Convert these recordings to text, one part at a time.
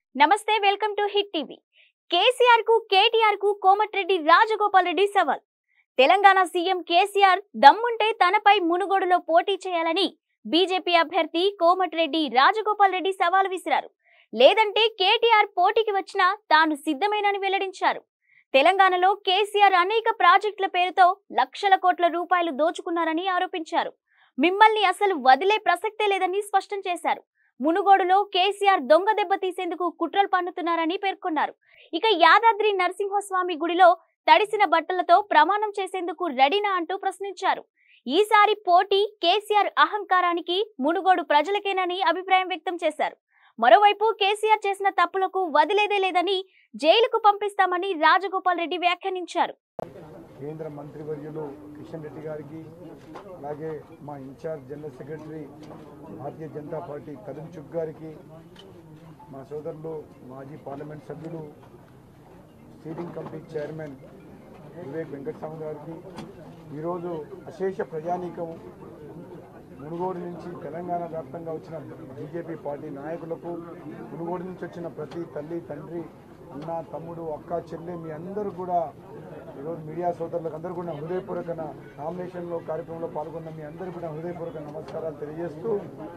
నమస్తే welcome to hit TV KCR కు కేటీఆర్ కు కోమటిరెడ్డి రాజగోపాల్ రెడ్డి సవాల్ తెలంగాణ సీఎం కేసీఆర్ దమ్ముంటే తనపై మునుగోడులో పోటీ చేయాలని బీజేపీ అభ్యర్థి కోమటిరెడ్డి రాజగోపాల్ రెడ్డి సవాల్ విసిరారు లేదంటే కేటీఆర్ పోటీకి వచ్చినా తాను సిద్ధమేనని వెల్లడించారు తెలంగాణలో కేసీఆర్ అనేక ప్రాజెక్టుల పేరుతో లక్షల కోట్ల రూపాయలు దోచుకున్నారని ఆరోపించారు మిమ్మల్ని అసలు వదిలే ప్రసక్తే లేదని స్పష్టం చేశారు మునుగోడులో కేసీఆర్ దొంగ దెబ్బ తీసేందుకు కుట్రలు పన్నుతున్నారని పేర్కొన్నారు ఇక యాదాద్రి నరసింహస్వామి గుడిలో తడిసిన బట్టలతో ప్రమాణం చేసేందుకు రెడీనా అంటూ ప్రశ్నించారు ఈసారి పోటీ కేసీఆర్ అహంకారానికి మునుగోడు ప్రజలకేనని అభిప్రాయం వ్యక్తం చేశారు మరోవైపు కేసీఆర్ చేసిన తప్పులకు వదిలేదే లేదని జైలుకు పంపిస్తామని రాజగోపాల్ రెడ్డి వ్యాఖ్యానించారు కేంద్ర మంత్రివర్యులు కిషన్ రెడ్డి గారికి అలాగే మా incharge general secretary Bharatiya Janata Party కదంచుక్ గారికి మా సోదరులు మాజీ పార్లమెంట్ సభ్యులు steering committee chairman Vivek Venkataswamy గారికి ఈరోజు అశేష ప్రజానీకం మునుగోడు నుంచి తెలంగాణ వ్యాప్తంగా వచ్చిన బీజేపీ పార్టీ నాయకులకు మునుగోడు నుంచి వచ్చిన ప్రతి తల్లి తండ్రి అన్న తమ్ముడు అక్క చెల్లి మీ అందరూ కూడా ఈరోజు మీడియా సోదరులకు అందరూ కూడా హృదయపూర్వక నామినేషన్లో కార్యక్రమంలో పాల్గొన్న మీ అందరూ కూడా హృదయపూర్వక నమస్కారాలు తెలియజేస్తూ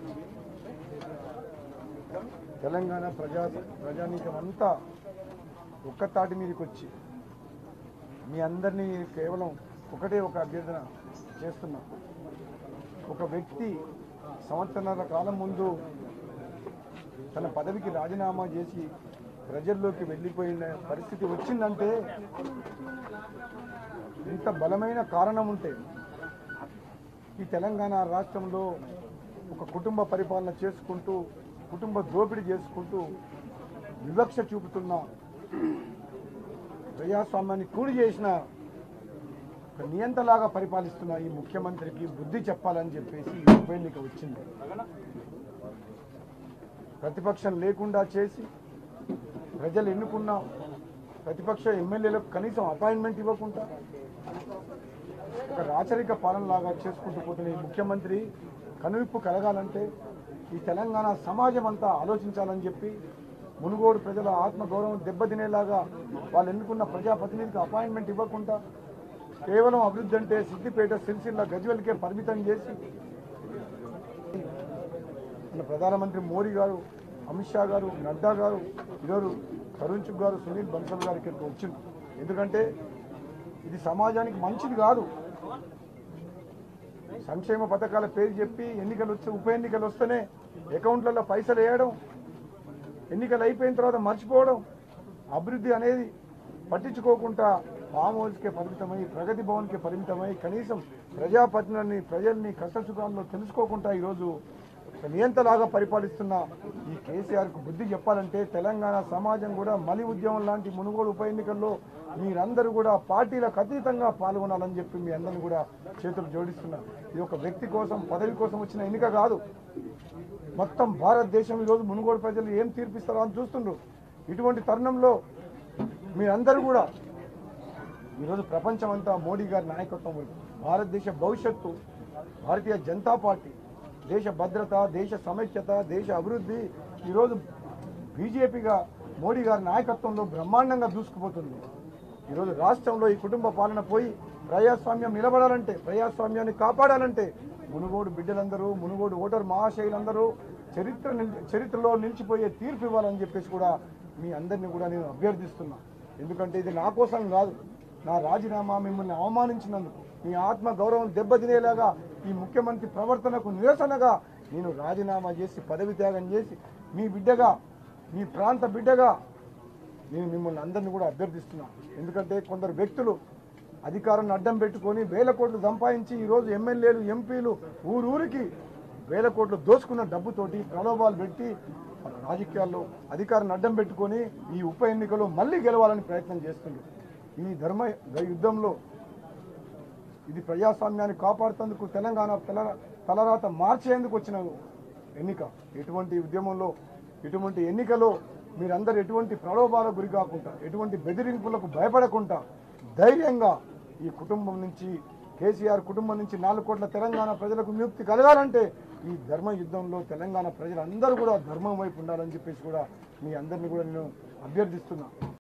తెలంగాణ ప్రజా ప్రజానీకం అంతా ఒక్క తాటి మీదకి వచ్చి మీ అందరినీ కేవలం ఒకటే ఒక అభ్యర్థన చేస్తున్నా ఒక వ్యక్తి సంవత్సరాల కాలం ముందు తన పదవికి రాజీనామా చేసి ప్రజల్లోకి వెళ్ళిపోయిన పరిస్థితి వచ్చిందంటే ఇంత బలమైన కారణం ఉంటే ఈ తెలంగాణ రాష్ట్రంలో ఒక కుటుంబ పరిపాలన చేసుకుంటూ కుటుంబ దోపిడీ చేసుకుంటూ వివక్ష చూపుతున్న ప్రజాస్వామ్యాన్ని కూడి చేసిన ఒక నియంతలాగా పరిపాలిస్తున్న ఈ ముఖ్యమంత్రికి బుద్ధి చెప్పాలని చెప్పేసి ఈ ఉప ఎన్నిక వచ్చింది ప్రతిపక్షం లేకుండా చేసి ప్రజలు ఎన్నుకున్న ప్రతిపక్ష ఎమ్మెల్యేలకు కనీసం అపాయింట్మెంట్ ఇవ్వకుండా ఒక రాచరిక పాలనలాగా చేసుకుంటూ పోతున్న ఈ ముఖ్యమంత్రి కనువిప్పు కలగాలంటే ఈ తెలంగాణ సమాజం అంతా ఆలోచించాలని చెప్పి మునుగోడు ప్రజల ఆత్మగౌరవం దెబ్బతినేలాగా వాళ్ళు ఎన్నుకున్న ప్రజాప్రతినిధికి అపాయింట్మెంట్ ఇవ్వకుండా కేవలం అభివృద్ధి అంటే సిద్దిపేట సిరిసిల్ల గజ్వెల్కే పరిమితం చేసి మన ప్రధానమంత్రి మోడీ గారు అమిత్ షా గారు నడ్డా గారు ఈరోజు తరుణ్ చుగ్ గారు సునీల్ బన్సల్ గారి ఇక్కడికి వచ్చింది ఎందుకంటే ఇది సమాజానికి మంచిది కాదు సంక్షేమ పథకాల పేరు చెప్పి ఎన్నికలు వచ్చి ఉప ఎన్నికలు వస్తేనే అకౌంట్లలో పైసలు వేయడం ఎన్నికలు అయిపోయిన తర్వాత మర్చిపోవడం అభివృద్ధి అనేది పట్టించుకోకుండా ఫామ్ హౌస్కే పరిమితమై ప్రగతి భవన్కి పరిమితమై కనీసం ప్రజాప్రతినిధులని ప్రజల్ని కష్టసుఖాల్లో తెలుసుకోకుండా ఈరోజు ఒక నియంతలాగా పరిపాలిస్తున్న ఈ కేసీఆర్కు బుద్ధి చెప్పాలంటే తెలంగాణ సమాజం కూడా మలి ఉద్యమం లాంటి మునుగోడు ఉప ఎన్నికల్లో మీరందరూ కూడా పార్టీలకు అతీతంగా పాల్గొనాలని చెప్పి మీ అందరిని కూడా చేతులు జోడిస్తున్నారు ఇది ఒక వ్యక్తి కోసం పదవి కోసం వచ్చిన ఎన్నిక కాదు మొత్తం భారతదేశం ఈరోజు మునుగోడు ప్రజలు ఏం తీర్పిస్తారో అని చూస్తుండ్రు ఇటువంటి తరుణంలో మీరందరూ కూడా ఈరోజు ప్రపంచం అంతా మోడీ గారి నాయకత్వం వైపు భారతదేశ భవిష్యత్తు భారతీయ జనతా పార్టీ దేశ భద్రత దేశ సమైక్యత దేశ అభివృద్ధి ఈరోజు బీజేపీగా మోడీ గారి నాయకత్వంలో బ్రహ్మాండంగా దూసుకుపోతుంది ఈరోజు రాష్ట్రంలో ఈ కుటుంబ పాలన పోయి ప్రజాస్వామ్యం నిలబడాలంటే ప్రజాస్వామ్యాన్ని కాపాడాలంటే మునుగోడు బిడ్డలందరూ మునుగోడు ఓటర్ మహాశైలందరూ చరిత్ర నిల్- చరిత్రలో నిలిచిపోయే తీర్పు ఇవ్వాలని చెప్పేసి కూడా మీ అందరినీ కూడా నేను అభ్యర్థిస్తున్నా ఎందుకంటే ఇది నా కోసం కాదు నా రాజీనామా మిమ్మల్ని అవమానించినందుకు మీ ఆత్మ గౌరవం దెబ్బతినేలాగా ఈ ముఖ్యమంత్రి ప్రవర్తనకు నిరసనగా నేను రాజీనామా చేసి పదవి త్యాగం చేసి మీ బిడ్డగా మీ ప్రాంత బిడ్డగా నేను మిమ్మల్ని అందరినీ కూడా అభ్యర్థిస్తున్నా ఎందుకంటే కొందరు వ్యక్తులు అధికారాన్ని అడ్డం పెట్టుకొని వేల కోట్లు సంపాదించి ఈరోజు ఎమ్మెల్యేలు ఎంపీలు ఊరూరికి వేల కోట్లు దోచుకున్న డబ్బుతోటి ప్రలోభాలు పెట్టి మన రాజకీయాల్లో అధికారాన్ని అడ్డం పెట్టుకొని ఈ ఉప ఎన్నికలో మళ్ళీ గెలవాలని ప్రయత్నం చేస్తున్నారు ఈ ధర్మ యుద్ధంలో ఇది ప్రజాస్వామ్యాన్ని కాపాడుతందుకు తెలంగాణ తల తలరాత మార్చేందుకు వచ్చిన ఎన్నిక ఎటువంటి ఉద్యమంలో ఎటువంటి ఎన్నికలో మీరందరూ ఎటువంటి ప్రలోభాలకు గురి కాకుండా ఎటువంటి బెదిరింపులకు భయపడకుండా ధైర్యంగా ఈ కుటుంబం నుంచి కేసీఆర్ కుటుంబం నుంచి నాలుగు కోట్ల తెలంగాణ ప్రజలకు విముక్తి కలగాలంటే ఈ ధర్మ యుద్ధంలో తెలంగాణ ప్రజలందరూ కూడా ధర్మం వైపు ఉండాలని చెప్పేసి కూడా మీ అందరినీ కూడా నేను అభ్యర్థిస్తున్నా